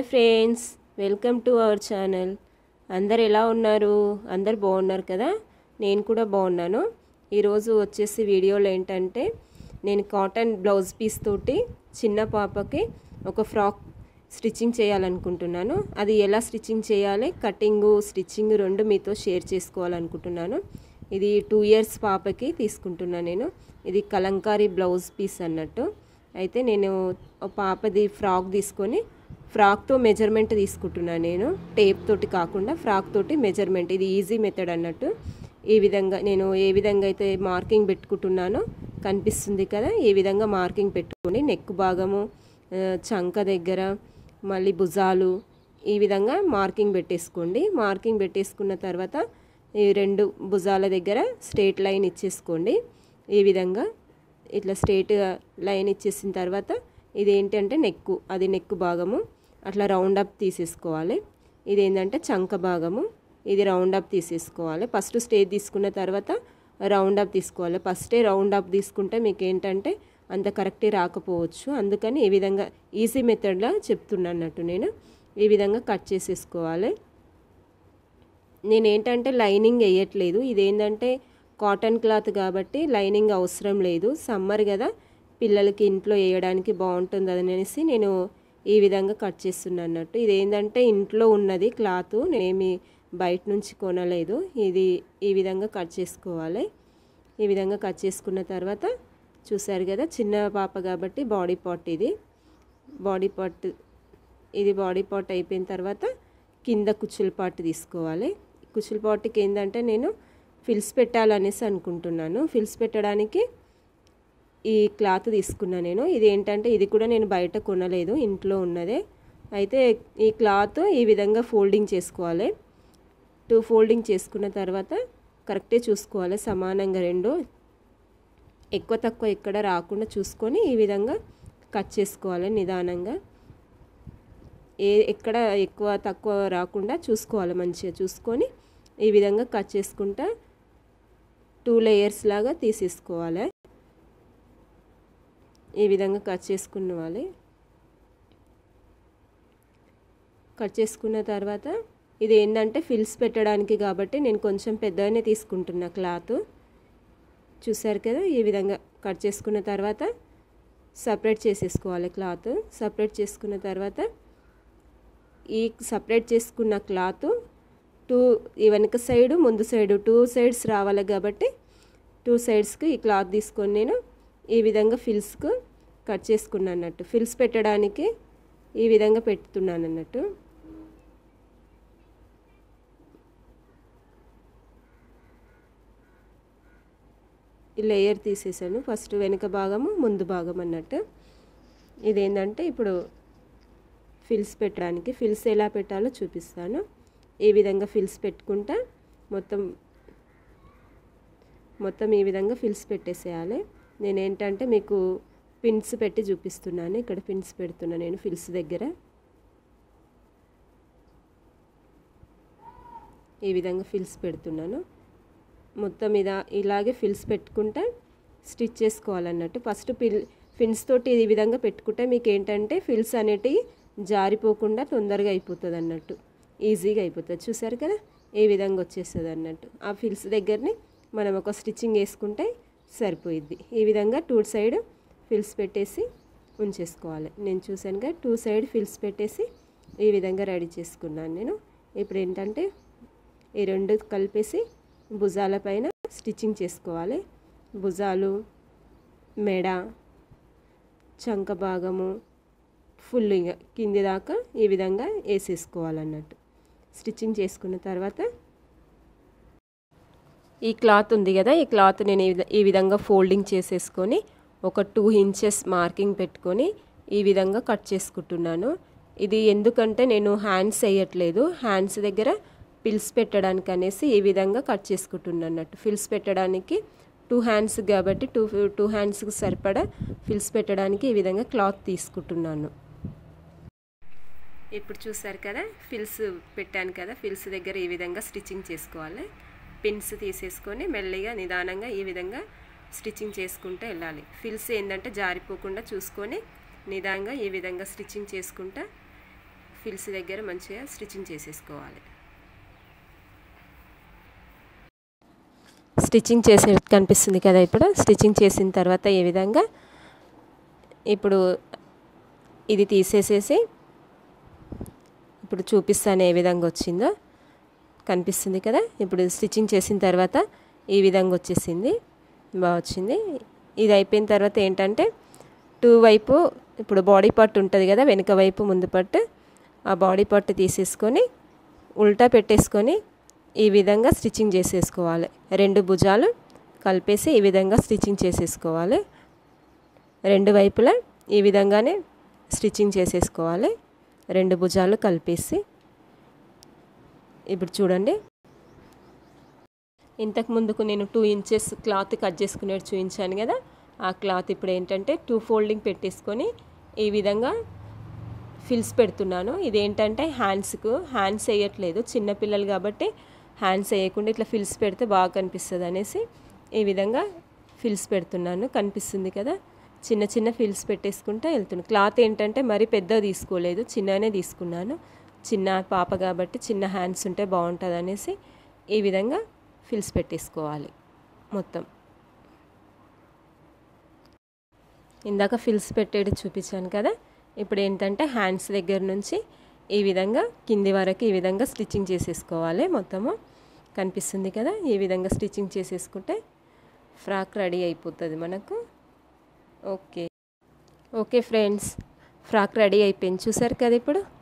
hi friends welcome to our channel అందరు ఎలా ఉన్నారు అందరు బాగున్నారు కదా నేను కూడా బాగున్నాను ఈరోజు వచ్చేసి వీడియోలో ఏంటంటే నేను కాటన్ బ్లౌజ్ పీస్ తోటి చిన్న పాపకి ఒక ఫ్రాక్ స్టిచ్చింగ్ చేయాలనుకుంటున్నాను అది ఎలా స్టిచ్చింగ్ చేయాలి కటింగు స్టిచ్చింగ్ రెండు మీతో షేర్ చేసుకోవాలనుకుంటున్నాను ఇది టూ ఇయర్స్ పాపకి తీసుకుంటున్నాను నేను ఇది కలంకారీ బ్లౌజ్ పీస్ అన్నట్టు అయితే నేను పాపది ఫ్రాక్ తీసుకొని ఫ్రాక్తో మెజర్మెంట్ తీసుకుంటున్నాను నేను టేప్ తోటి కాకుండా ఫ్రాక్ తోటి మెజర్మెంట్ ఇది ఈజీ మెథడ్ అన్నట్టు ఈ విధంగా నేను ఏ విధంగా అయితే మార్కింగ్ పెట్టుకుంటున్నానో కనిపిస్తుంది కదా ఈ విధంగా మార్కింగ్ పెట్టుకొని నెక్ భాగము చంక దగ్గర మళ్ళీ భుజాలు ఈ విధంగా మార్కింగ్ పెట్టేసుకోండి మార్కింగ్ పెట్టేసుకున్న తర్వాత ఈ రెండు భుజాల దగ్గర స్ట్రేట్ లైన్ ఇచ్చేసుకోండి ఈ విధంగా ఇట్లా స్ట్రేట్ లైన్ ఇచ్చేసిన తర్వాత ఇది ఏంటంటే నెక్కు అది నెక్కు భాగము అట్లా రౌండ్ అప్ తీసేసుకోవాలి ఇది ఏంటంటే చంక భాగము ఇది రౌండ్ అప్ తీసేసుకోవాలి ఫస్ట్ స్టేజ్ తీసుకున్న తర్వాత రౌండ్ అప్ తీసుకోవాలి ఫస్టే రౌండ్ అప్ తీసుకుంటే మీకు ఏంటంటే అంత కరెక్టే రాకపోవచ్చు అందుకని ఈ విధంగా ఈజీ మెథడ్లో చెప్తున్నట్టు నేను ఈ విధంగా కట్ చేసేసుకోవాలి నేను ఏంటంటే లైనింగ్ వేయట్లేదు ఇదేంటంటే కాటన్ క్లాత్ కాబట్టి లైనింగ్ అవసరం లేదు సమ్మర్ కదా పిల్లలకి ఇంట్లో వేయడానికి బాగుంటుంది అనేసి నేను ఈ విధంగా కట్ చేస్తున్నాను అన్నట్టు ఇది ఏంటంటే ఇంట్లో ఉన్నది క్లాత్ నేనేమి బయట నుంచి కొనలేదు ఇది ఈ విధంగా కట్ చేసుకోవాలి ఈ విధంగా కట్ చేసుకున్న తర్వాత చూసారు కదా చిన్న పాప కాబట్టి బాడీ పార్ట్ ఇది బాడీ పార్ట్ ఇది బాడీ పార్ట్ అయిపోయిన తర్వాత కింద కుచ్చుల పార్ట్ తీసుకోవాలి కుచ్చుల పార్ట్కి ఏంటంటే నేను ఫిల్స్ పెట్టాలనేసి అనుకుంటున్నాను ఫిల్స్ పెట్టడానికి ఈ క్లాత్ తీసుకున్నాను నేను ఇది ఏంటంటే ఇది కూడా నేను బయట కొనలేదు ఇంట్లో ఉన్నదే అయితే ఈ క్లాత్ ఈ విధంగా ఫోల్డింగ్ చేసుకోవాలి టూ ఫోల్డింగ్ చేసుకున్న తర్వాత కరెక్టే చూసుకోవాలి సమానంగా రెండు ఎక్కువ తక్కువ ఎక్కడ రాకుండా చూసుకొని ఈ విధంగా కట్ చేసుకోవాలి నిదానంగా ఏ ఎక్కడ ఎక్కువ తక్కువ రాకుండా చూసుకోవాలి మంచిగా చూసుకొని ఈ విధంగా కట్ చేసుకుంటా టూ లేయర్స్ లాగా తీసేసుకోవాలి ఈ విధంగా కట్ చేసుకున్నవాలి కట్ చేసుకున్న తర్వాత ఇది ఏంటంటే ఫిల్స్ పెట్టడానికి కాబట్టి నేను కొంచెం పెద్దగానే తీసుకుంటున్నా క్లాత్ చూసారు కదా ఈ విధంగా కట్ చేసుకున్న తర్వాత సపరేట్ చేసేసుకోవాలి క్లాత్ సపరేట్ చేసుకున్న తర్వాత ఈ సపరేట్ చేసుకున్న క్లాత్ టూ ఈ వెనక సైడు ముందు సైడు టూ సైడ్స్ రావాలి కాబట్టి టూ సైడ్స్కి ఈ క్లాత్ తీసుకొని నేను ఈ విధంగా ఫిల్స్కు కట్ చేసుకున్నాను అన్నట్టు ఫిల్స్ పెట్టడానికి ఈ విధంగా పెడుతున్నాను అన్నట్టు ఈ లేయర్ తీసేసాను ఫస్ట్ వెనుక భాగము ముందు భాగం అన్నట్టు ఇదేంటంటే ఇప్పుడు ఫిల్స్ పెట్టడానికి ఫిల్స్ ఎలా పెట్టాలో చూపిస్తాను ఈ విధంగా ఫిల్స్ పెట్టుకుంటా మొత్తం మొత్తం ఈ విధంగా ఫిల్స్ పెట్టేసేయాలి నేను ఏంటంటే మీకు పిన్స్ పెట్టి చూపిస్తున్నాను ఇక్కడ పిన్స్ పెడుతున్నా నేను ఫిల్స్ దగ్గర ఈ విధంగా ఫిల్స్ పెడుతున్నాను మొత్తం మీద ఇలాగే ఫిల్స్ పెట్టుకుంటా స్టిచ్ చేసుకోవాలన్నట్టు ఫస్ట్ పిల్ ఫిన్స్ తోటి ఈ విధంగా పెట్టుకుంటే మీకు ఏంటంటే ఫిల్స్ అనేటివి జారిపోకుండా తొందరగా అయిపోతుంది అన్నట్టు ఈజీగా అయిపోతుంది చూసారు కదా ఏ విధంగా వచ్చేస్తుంది అన్నట్టు ఆ ఫిల్స్ దగ్గరని మనం ఒక స్టిచ్చింగ్ వేసుకుంటే సరిపోయిద్ది ఈ విధంగా టూ సైడ్ ఫిల్స్ పెట్టేసి ఉంచేసుకోవాలి నేను చూసానుగా టూ సైడ్ ఫిల్స్ పెట్టేసి ఈ విధంగా రెడీ చేసుకున్నాను నేను ఇప్పుడు ఏంటంటే ఈ రెండు కలిపేసి భుజాల పైన స్టిచ్చింగ్ చేసుకోవాలి భుజాలు మెడ చంక భాగము ఫుల్గా కింది దాకా ఈ విధంగా వేసేసుకోవాలన్నట్టు స్టిచ్చింగ్ చేసుకున్న తర్వాత ఈ క్లాత్ ఉంది కదా ఈ క్లాత్ నేను ఈ విధంగా ఫోల్డింగ్ చేసేసుకొని ఒక టూ ఇంచెస్ మార్కింగ్ పెట్టుకొని ఈ విధంగా కట్ చేసుకుంటున్నాను ఇది ఎందుకంటే నేను హ్యాండ్స్ వేయట్లేదు హ్యాండ్స్ దగ్గర పిల్స్ పెట్టడానికి అనేసి ఈ విధంగా కట్ చేసుకుంటున్నాను అన్నట్టు ఫిల్స్ పెట్టడానికి టూ హ్యాండ్స్ కాబట్టి టూ టూ హ్యాండ్స్కి సరిపడా ఫిల్స్ పెట్టడానికి ఈ విధంగా క్లాత్ తీసుకుంటున్నాను ఇప్పుడు చూసారు కదా ఫిల్స్ పెట్టాను కదా ఫిల్స్ దగ్గర ఈ విధంగా స్టిచ్చింగ్ చేసుకోవాలి పిన్స్ తీసేసుకొని మెల్లిగా నిదానంగా ఈ విధంగా స్టిచ్చింగ్ చేసుకుంటూ వెళ్ళాలి ఫిల్స్ ఏంటంటే జారిపోకుండా చూసుకొని నిదానంగా ఈ విధంగా స్టిచ్చింగ్ చేసుకుంటా ఫిల్స్ దగ్గర మంచిగా స్టిచ్చింగ్ చేసేసుకోవాలి స్టిచ్చింగ్ చేసే కనిపిస్తుంది కదా ఇప్పుడు స్టిచ్చింగ్ చేసిన తర్వాత ఏ విధంగా ఇప్పుడు ఇది తీసేసేసి ఇప్పుడు చూపిస్తాను ఏ విధంగా వచ్చిందో కనిపిస్తుంది కదా ఇప్పుడు స్టిచ్చింగ్ చేసిన తర్వాత ఈ విధంగా వచ్చేసింది బాగా వచ్చింది ఇది అయిపోయిన తర్వాత ఏంటంటే టూ వైపు ఇప్పుడు బాడీ పార్ట్ ఉంటుంది కదా వెనుక వైపు ముందు పట్టు ఆ బాడీ పార్ట్ తీసేసుకొని ఉల్టా పెట్టేసుకొని ఈ విధంగా స్టిచ్చింగ్ చేసేసుకోవాలి రెండు భుజాలు కలిపేసి ఈ విధంగా స్టిచ్చింగ్ చేసేసుకోవాలి రెండు వైపులా ఈ విధంగానే స్టిచ్చింగ్ చేసేసుకోవాలి రెండు భుజాలు కలిపేసి ఇప్పుడు చూడండి ఇంతకు ముందుకు నేను టూ ఇంచెస్ క్లాత్ కట్ చేసుకునేది చూపించాను కదా ఆ క్లాత్ ఇప్పుడు ఏంటంటే టూ ఫోల్డింగ్ పెట్టేసుకొని ఈ విధంగా ఫిల్స్ పెడుతున్నాను ఇదేంటంటే హ్యాండ్స్కు హ్యాండ్స్ వేయట్లేదు చిన్నపిల్లలు కాబట్టి హ్యాండ్స్ వేయకుండా ఇట్లా ఫిల్స్ పెడితే బాగా కనిపిస్తుంది అనేసి ఈ విధంగా ఫిల్స్ పెడుతున్నాను కనిపిస్తుంది కదా చిన్న చిన్న ఫిల్స్ పెట్టేసుకుంటూ వెళ్తున్నాను క్లాత్ ఏంటంటే మరీ పెద్దగా తీసుకోలేదు చిన్నగానే తీసుకున్నాను చిన్న పాప కాబట్టి చిన్న హ్యాండ్స్ ఉంటే బాగుంటుంది అనేసి ఈ విధంగా ఫిల్స్ పెట్టేసుకోవాలి మొత్తం ఇందాక ఫిల్స్ పెట్టేది చూపించాను కదా ఇప్పుడు ఏంటంటే హ్యాండ్స్ దగ్గర నుంచి ఈ విధంగా కింది వరకు ఈ విధంగా స్టిచ్చింగ్ చేసేసుకోవాలి మొత్తము కనిపిస్తుంది కదా ఈ విధంగా స్టిచ్చింగ్ చేసేసుకుంటే ఫ్రాక్ రెడీ అయిపోతుంది మనకు okay okay friends frock ready అయిపోయింది చూసారు కదా ఇప్పుడు